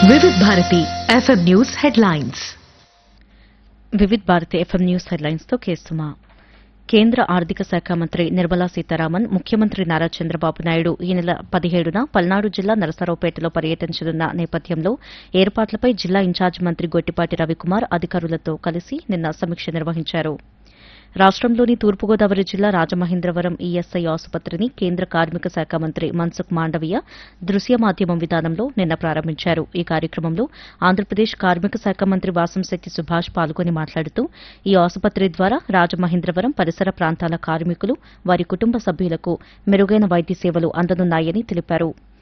Vividh Bharati FM news headlines Vividh Bharati FM news headlines తో కేసుమా కేంద్ర ఆర్థిక శాఖ మంత్రి నిర్మలా సీతారామన్ ముఖ్యమంత్రి నారా చంద్రబాబు నాయుడు ఈ నెల పదిహేడున పల్నాడు జిల్లా నరసరావుపేటలో పర్యటించనున్న నేపథ్యంలో ఏర్పాట్లపై జిల్లా ఇన్ఛార్జ్ మంత్రి గొట్టిపాటి రవికుమార్ అధికారులతో కలిసి నిన్న సమీక్ష నిర్వహించారు రాష్టంలోని తూర్పుగోదావరి జిల్లా రాజమహేంద్రవరం ఈఎస్ఐ ఆసుపత్రిని కేంద్ర కార్మిక శాఖ మంత్రి మన్సుఖ్ మాండవీయ దృశ్య మాధ్యమం విధానంలో నిన్న ప్రారంభించారు ఈ కార్యక్రమంలో ఆంధ్రప్రదేశ్ కార్మిక శాఖ మంత్రి వాసంశెట్టి సుభాష్ పాల్గొని మాట్లాడుతూ ఈ ఆసుపత్రి ద్వారా రాజమహేంద్రవరం పరిసర ప్రాంతాల కార్మికులు వారి కుటుంబ సభ్యులకు మెరుగైన వైద్య సేవలు అందనున్నాయని తెలిపారు